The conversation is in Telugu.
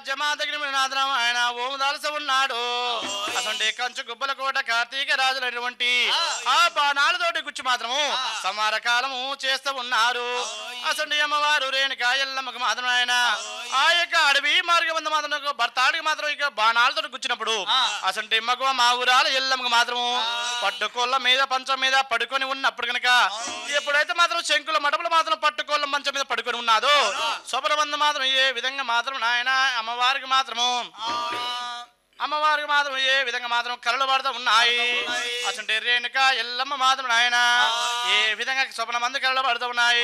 రాజ్యమాతగిరి నాదనం ఆయన ఓము దాల్స ఉన్నాడు అసంటే కంచు గుబ్బల కోట కార్తీక రాజులైనటువంటి ఆ బాణాలతోటి గుచ్చి మాత్రము సమార కాలము చేస్తూ ఉన్నారు అసంటి అమ్మవారు రేణుక ఎల్లమ్మకు మాత్రం ఆయన ఆ యొక్క అడవి మార్గం మాత్రం భర్తాడికి మాత్రం ఇక బాణాలతో గుచ్చినప్పుడు అసంటి మగవ మా ఊరాల ఎల్లమ్మకు మాత్రము పట్టుకోళ్ళ మీద పంచం మీద పడుకొని ఉన్నప్పుడు కనుక ఎప్పుడైతే మాత్రం శంకుల మడపలు మాత్రం పట్టుకోళ్ళ మంచం మీద పడుకొని ఉన్నాదో శుభ్రబంధ మాత్రం ఏ విధంగా మాత్రం నాయన అమ్మవారికి మాత్రము అమ్మవారికి మాత్రం ఏ విధంగా మాత్రం కలలు పడుతూ ఉన్నాయి అసంటే రేణుక ఎల్లమ్మ మాత్రం నాయన ఏ విధంగా స్వప్న మంది కలలు పడుతూ ఉన్నాయి